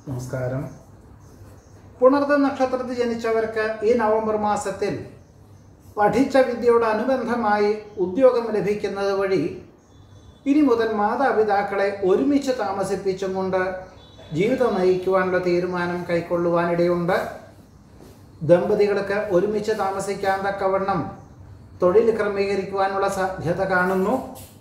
നമസ്കാരം പുണർദ നക്ഷത്രത്തിൽ ജനിച്ചവർക്ക് ഈ നവംബർ മാസത്തിൽ പഠിച്ച വിദ്യയോടനുബന്ധമായി ഉദ്യോഗം ലഭിക്കുന്നത് വഴി ഇനി മുതൽ മാതാപിതാക്കളെ ഒരുമിച്ച് താമസിപ്പിച്ചും കൊണ്ട് ജീവിതം നയിക്കുവാനുള്ള തീരുമാനം കൈക്കൊള്ളുവാനിടയുണ്ട് ദമ്പതികൾക്ക് ഒരുമിച്ച് താമസിക്കാൻ തക്കവണ്ണം തൊഴിൽ ക്രമീകരിക്കുവാനുള്ള സാധ്യത കാണുന്നു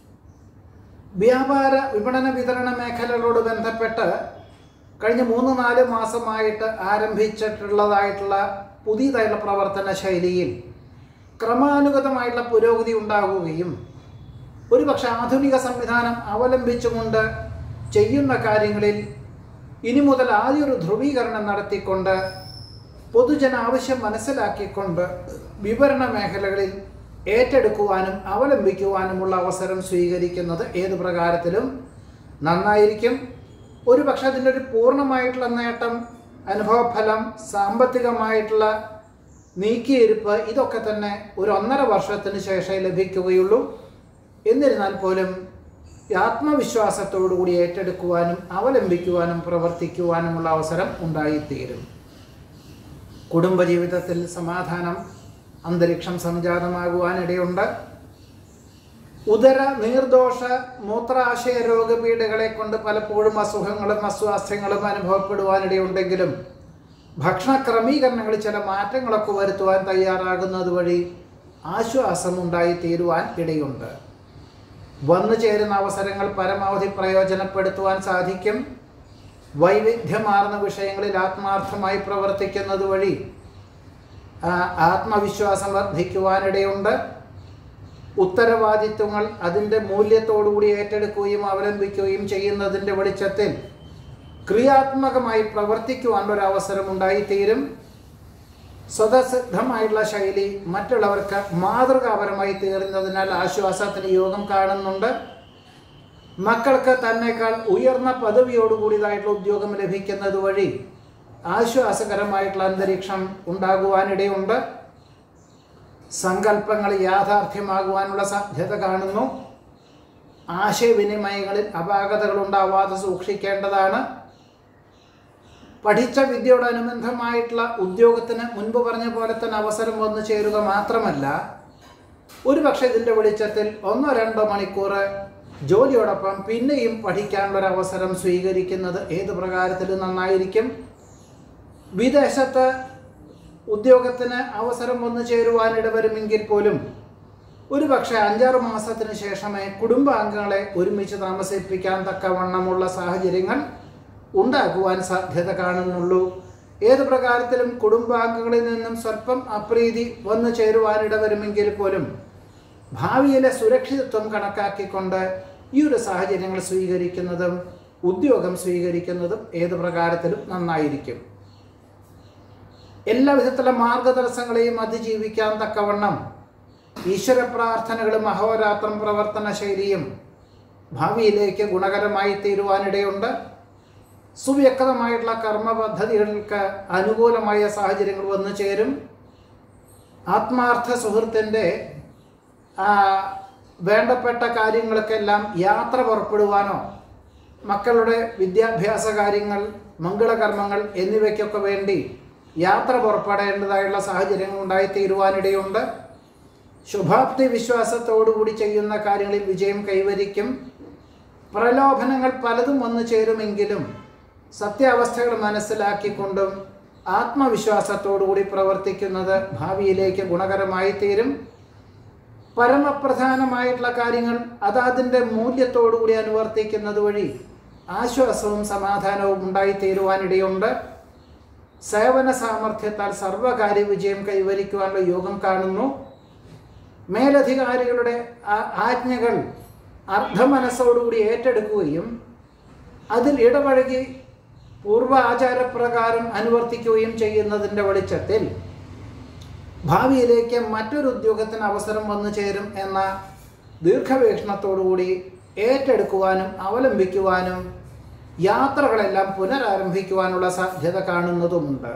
വ്യാപാര വിപണന വിതരണ മേഖലകളോട് ബന്ധപ്പെട്ട് കഴിഞ്ഞ മൂന്ന് നാല് മാസമായിട്ട് ആരംഭിച്ചിട്ടുള്ളതായിട്ടുള്ള പുതിയതായിട്ടുള്ള പ്രവർത്തന ശൈലിയിൽ ക്രമാനുഗതമായിട്ടുള്ള പുരോഗതി ഉണ്ടാകുകയും ഒരുപക്ഷെ ആധുനിക സംവിധാനം അവലംബിച്ചുകൊണ്ട് ചെയ്യുന്ന കാര്യങ്ങളിൽ ഇനി മുതൽ ആദ്യൊരു ധ്രുവീകരണം നടത്തിക്കൊണ്ട് പൊതുജന ആവശ്യം മനസ്സിലാക്കിക്കൊണ്ട് വിവരണ മേഖലകളിൽ ഏറ്റെടുക്കുവാനും അവലംബിക്കുവാനുമുള്ള അവസരം സ്വീകരിക്കുന്നത് ഏത് പ്രകാരത്തിലും നന്നായിരിക്കും ഒരു പക്ഷെ അതിൻ്റെ ഒരു പൂർണ്ണമായിട്ടുള്ള നേട്ടം അനുഭവഫലം സാമ്പത്തികമായിട്ടുള്ള നീക്കിയിരിപ്പ് ഇതൊക്കെ തന്നെ ഒരു ഒന്നര വർഷത്തിന് ശേഷമേ ലഭിക്കുകയുള്ളൂ എന്നിരുന്നാൽ പോലും ആത്മവിശ്വാസത്തോടുകൂടി ഏറ്റെടുക്കുവാനും അവലംബിക്കുവാനും പ്രവർത്തിക്കുവാനുമുള്ള അവസരം ഉണ്ടായിത്തീരും കുടുംബജീവിതത്തിൽ സമാധാനം അന്തരീക്ഷം സംജാതമാകുവാനിടയുണ്ട് ഉദര നീർദോഷ മൂത്രാശയ രോഗപീഠകളെ കൊണ്ട് പലപ്പോഴും അസുഖങ്ങളും അസ്വാസ്ഥ്യങ്ങളും അനുഭവപ്പെടുവാനിടയുണ്ടെങ്കിലും ഭക്ഷണ ക്രമീകരണങ്ങളിൽ ചില മാറ്റങ്ങളൊക്കെ വരുത്തുവാൻ തയ്യാറാകുന്നത് വഴി ആശ്വാസം ഉണ്ടായിത്തീരുവാൻ ഇടയുണ്ട് വന്നു ചേരുന്ന അവസരങ്ങൾ പരമാവധി പ്രയോജനപ്പെടുത്തുവാൻ സാധിക്കും വൈവിധ്യമാർന്ന വിഷയങ്ങളിൽ ആത്മാർത്ഥമായി പ്രവർത്തിക്കുന്നത് വഴി ആ, ആത്മവിശ്വാസം വർദ്ധിക്കുവാനിടയുണ്ട് ഉത്തരവാദിത്വങ്ങൾ അതിൻ്റെ മൂല്യത്തോടുകൂടി ഏറ്റെടുക്കുകയും അവലംബിക്കുകയും ചെയ്യുന്നതിൻ്റെ വെളിച്ചത്തിൽ ക്രിയാത്മകമായി പ്രവർത്തിക്കുവാനുള്ള ഒരു അവസരം ഉണ്ടായിത്തീരും സ്വതസിദ്ധമായിട്ടുള്ള ശൈലി മറ്റുള്ളവർക്ക് മാതൃകാപരമായി തീർന്നതിനാൽ ആശ്വാസത്തിന് യോഗം കാണുന്നുണ്ട് മക്കൾക്ക് തന്നെക്കാൾ ഉയർന്ന പദവിയോടുകൂടിയതായിട്ടുള്ള ഉദ്യോഗം ലഭിക്കുന്നത് വഴി ആശ്വാസകരമായിട്ടുള്ള അന്തരീക്ഷം ഉണ്ടാകുവാനിടയുണ്ട് സങ്കല്പങ്ങൾ യാഥാർത്ഥ്യമാകുവാനുള്ള സാധ്യത കാണുന്നു ആശയവിനിമയങ്ങളിൽ അപാകതകൾ ഉണ്ടാവാതെ സൂക്ഷിക്കേണ്ടതാണ് പഠിച്ച വിദ്യയോടനുബന്ധമായിട്ടുള്ള ഉദ്യോഗത്തിന് മുൻപ് പറഞ്ഞ പോലെ തന്നെ അവസരം വന്നു ചേരുക മാത്രമല്ല ഒരുപക്ഷെ ഇതിൻ്റെ വെളിച്ചത്തിൽ ഒന്നോ രണ്ടോ മണിക്കൂർ ജോലിയോടൊപ്പം പിന്നെയും പഠിക്കാനുള്ള ഒരു അവസരം സ്വീകരിക്കുന്നത് ഏത് പ്രകാരത്തിലും നന്നായിരിക്കും വിദേശത്ത് ഉദ്യോഗത്തിന് അവസരം വന്നു ചേരുവാനിട വരുമെങ്കിൽ പോലും ഒരു പക്ഷേ അഞ്ചാറ് മാസത്തിന് ശേഷമേ കുടുംബാംഗങ്ങളെ ഒരുമിച്ച് താമസിപ്പിക്കാൻ തക്കവണ്ണമുള്ള സാഹചര്യങ്ങൾ ഉണ്ടാകുവാൻ സാധ്യത കാണുന്നുള്ളൂ ഏത് പ്രകാരത്തിലും കുടുംബാംഗങ്ങളിൽ നിന്നും സ്വല്പം അപ്രീതി വന്നു ചേരുവാനിട വരുമെങ്കിൽ പോലും ഭാവിയിലെ സുരക്ഷിതത്വം കണക്കാക്കിക്കൊണ്ട് ഈ ഒരു സാഹചര്യങ്ങൾ സ്വീകരിക്കുന്നതും ഉദ്യോഗം സ്വീകരിക്കുന്നതും ഏത് പ്രകാരത്തിലും നന്നായിരിക്കും എല്ലാ വിധത്തിലുള്ള മാർഗതടസ്സങ്ങളെയും അതിജീവിക്കാൻ തക്കവണ്ണം ഈശ്വര പ്രാർത്ഥനകളും അഹോരാത്രം പ്രവർത്തന ശൈലിയും ഭാവിയിലേക്ക് ഗുണകരമായി തീരുവാനിടയുണ്ട് സുവ്യക്തമായിട്ടുള്ള കർമ്മ പദ്ധതികൾക്ക് അനുകൂലമായ സാഹചര്യങ്ങൾ വന്നു ചേരും ആത്മാർത്ഥ സുഹൃത്തിൻ്റെ ആ, വേണ്ടപ്പെട്ട കാര്യങ്ങൾക്കെല്ലാം യാത്ര പുറപ്പെടുവാനോ മക്കളുടെ വിദ്യാഭ്യാസ കാര്യങ്ങൾ മംഗളകർമ്മങ്ങൾ എന്നിവയ്ക്കൊക്കെ വേണ്ടി യാത്ര പുറപ്പെടേണ്ടതായുള്ള സാഹചര്യങ്ങൾ ഉണ്ടായിത്തീരുവാനിടയുണ്ട് ശുഭാപ്തി വിശ്വാസത്തോടുകൂടി ചെയ്യുന്ന കാര്യങ്ങളിൽ വിജയം കൈവരിക്കും പ്രലോഭനങ്ങൾ പലതും വന്നു ചേരുമെങ്കിലും സത്യാവസ്ഥകൾ മനസ്സിലാക്കിക്കൊണ്ടും ആത്മവിശ്വാസത്തോടുകൂടി പ്രവർത്തിക്കുന്നത് ഭാവിയിലേക്ക് ഗുണകരമായി തീരും പരമപ്രധാനമായിട്ടുള്ള കാര്യങ്ങൾ അതതിൻ്റെ മൂല്യത്തോടുകൂടി അനുവർത്തിക്കുന്നത് വഴി ആശ്വാസവും സമാധാനവും ഉണ്ടായിത്തീരുവാനിടയുണ്ട് സേവന സാമർഥ്യത്താൽ സർവകാര്യ വിജയം കൈവരിക്കുവാനുള്ള യോഗം കാണുന്നു മേലധികാരികളുടെ ആ- ആജ്ഞകൾ അർദ്ധമനസ്സോടുകൂടി ഏറ്റെടുക്കുകയും അതിൽ ഇടപഴകി പൂർവ്വ ആചാരപ്രകാരം അനുവർത്തിക്കുകയും ചെയ്യുന്നതിൻ്റെ വെളിച്ചത്തിൽ ഭാവിയിലേക്ക് മറ്റൊരു ഉദ്യോഗത്തിന് അവസരം വന്നു ചേരും എന്ന ദീർഘവീക്ഷണത്തോടുകൂടി ഏറ്റെടുക്കുവാനും അവലംബിക്കുവാനും യാത്രകളെല്ലാം പുനരാരംഭിക്കുവാനുള്ള സാധ്യത കാണുന്നതുമുണ്ട്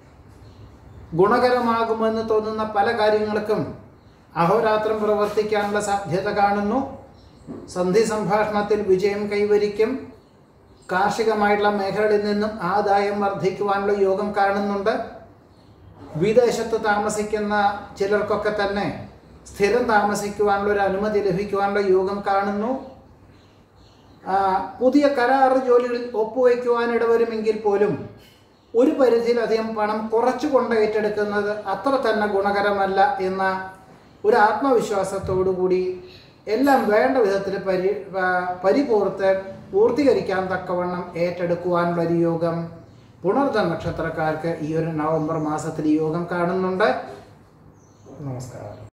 ഗുണകരമാകുമെന്ന് തോന്നുന്ന പല കാര്യങ്ങൾക്കും അഹോരാത്രം പ്രവർത്തിക്കാനുള്ള സാധ്യത കാണുന്നു സന്ധി സംഭാഷണത്തിൽ വിജയം കൈവരിക്കും കാർഷികമായിട്ടുള്ള മേഖലകളിൽ നിന്നും ആദായം വർദ്ധിക്കുവാനുള്ള യോഗം കാണുന്നുണ്ട് വിദേശത്ത് താമസിക്കുന്ന ചിലർക്കൊക്കെ തന്നെ സ്ഥിരം താമസിക്കുവാനുള്ള ഒരു അനുമതി ലഭിക്കുവാനുള്ള യോഗം കാണുന്നു ആ, പുതിയ കരാർ ജോലികളിൽ ഒപ്പുവയ്ക്കുവാൻ ഇടവരുമെങ്കിൽ പോലും ഒരു പരിധിയിലധികം പണം കുറച്ചുകൊണ്ട് ഏറ്റെടുക്കുന്നത് അത്ര തന്നെ ഗുണകരമല്ല എന്ന ഒരു ആത്മവിശ്വാസത്തോടു കൂടി എല്ലാം വേണ്ട വിധത്തിൽ പരി ആ, പരിപൂർത്ത് പൂർത്തീകരിക്കാൻ തക്കവണ്ണം ഏറ്റെടുക്കുവാനുള്ള ഒരു യോഗം പുണർദ നക്ഷത്രക്കാർക്ക് ഈ ഒരു നവംബർ മാസത്തിൽ ഈ യോഗം കാണുന്നുണ്ട് നമസ്കാരം